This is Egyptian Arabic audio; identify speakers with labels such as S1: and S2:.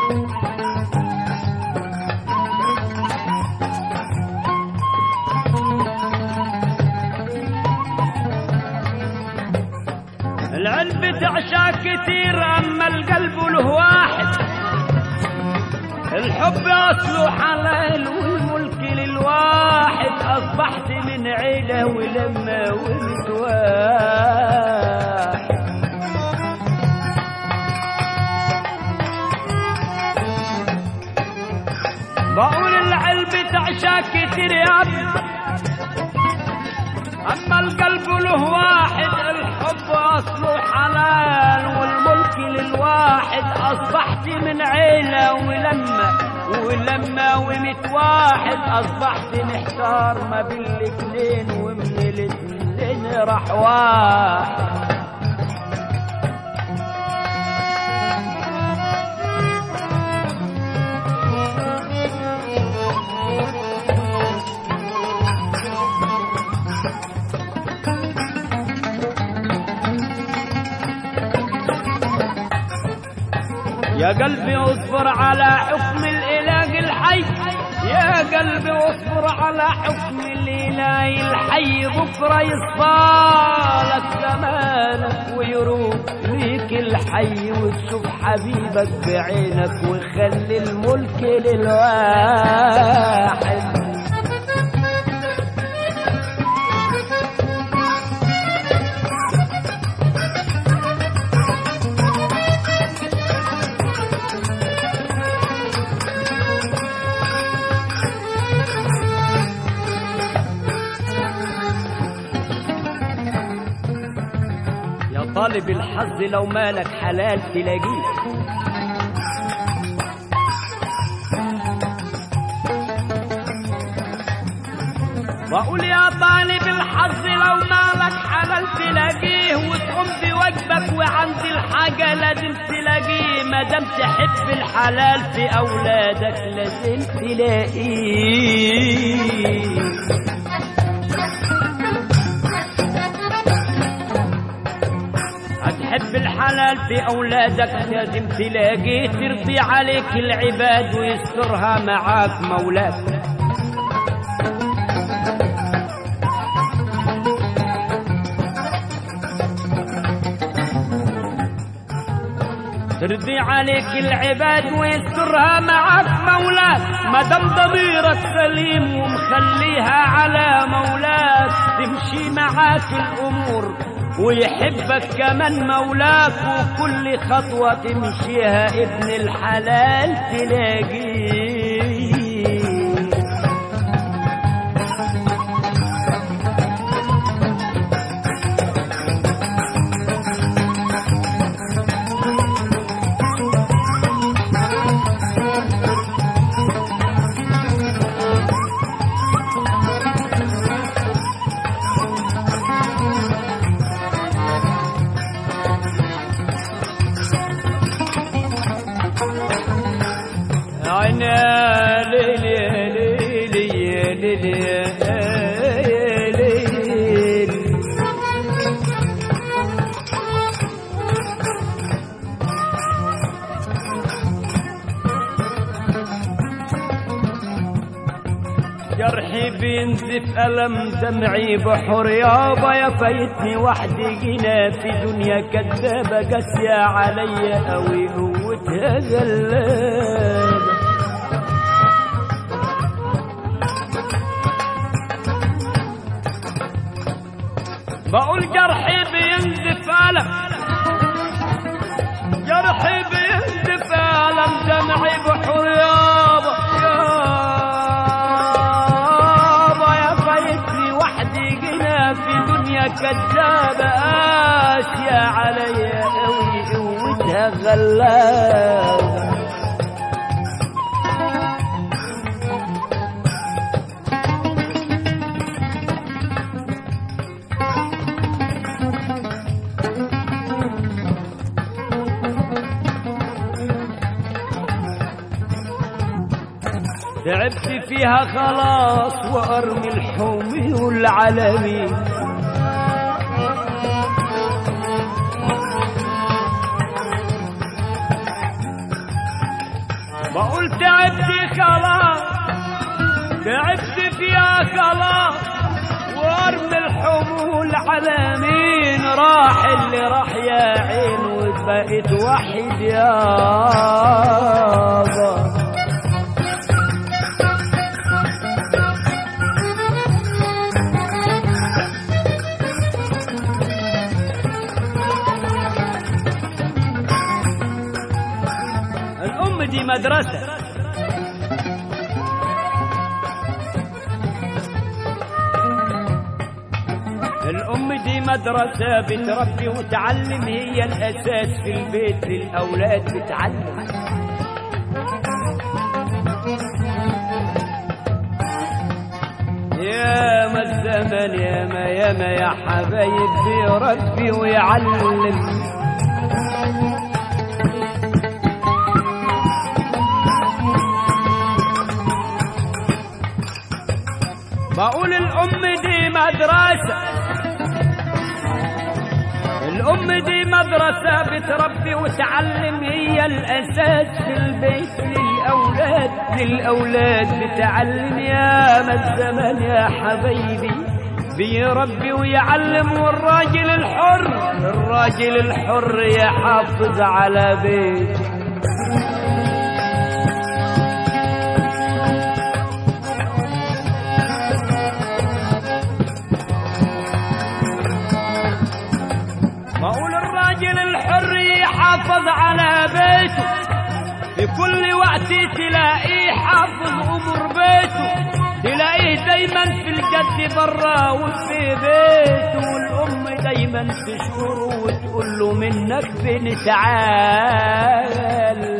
S1: العلب تعشى كثير اما القلب له واحد الحب اصله حلال والملك للواحد اصبحت من عيله ولما ولد واحد بقول العلب تعشى كتير يا ابني أما القلب له واحد الحب أصله حلال والملك للواحد أصبحت من عيلة ولما ولما ومت واحد أصبحت محتار ما بين الاتنين ومن الاتنين راح واحد يا قلبي اصبر على حكم الاله الحي يا قلبي اصبر على حكم الاله الحي بكره يصفالك زمانك ويروح ليك الحي وتشوف حبيبك بعينك وخلي الملك للواحد يا طالب الحظ لو مالك حلال تلاقيه بقول يا طالب الحظ لو مالك حلال تلاقيه وتقوم بواجبك وعند الحاجة لازم تلاقيه ما دام تحب الحلال في أولادك لازم تلاقيه هتحب الحلال في أولادك لازم تلاقيه ترضي عليك العباد ويسترها معاك مولاك ترضي عليك العباد ويسترها معاك مولاك ما دام ضميرك سليم ومخليها على مولاك تمشي معاك الامور ويحبك كمان مولاك وكل خطوة تمشيها ابن الحلال تلاقيه عيني ليلي ليلي ليلي ليلي جرحي بينزف ألم دمعي بحر يابا يا فايتني وحدي جينا في دنيا كذابة قاسية عليا أوي قوتها غلابة بقول جرحي بينزف ألم جرحي بينزف ألم دمعي بحر يابا يابا يا فايتني وحدي جنا في دنيا كذابة قاسية عليا قوي قوتها غلابة تعبت فيها خلاص وارمي الحومي والعلمي بقول تعبت خلاص تعبت فيها خلاص وارمي الحمول على مين راح اللي راح يا عين وبقيت وحيد يابا الأم دي مدرسة الأم دي مدرسة بتربي وتعلم هي الأساس في البيت للأولاد بتعلم يا ما الزمن يا ما يا ما يا حبايب بيربي ويعلم بقول الأم دي مدرسة الأم دي مدرسة بتربي وتعلم هي الأساس في البيت للأولاد للأولاد بتعلم يا ما الزمن يا حبايبي بيربي ويعلم والراجل الحر الراجل الحر يحافظ على بيته بقول الراجل الحر يحافظ على بيته في كل وقت تلاقيه حافظ امور بيته تلاقيه دايما في الجد برا وفي بيته والام دايما تشكره وتقول له منك بنتعال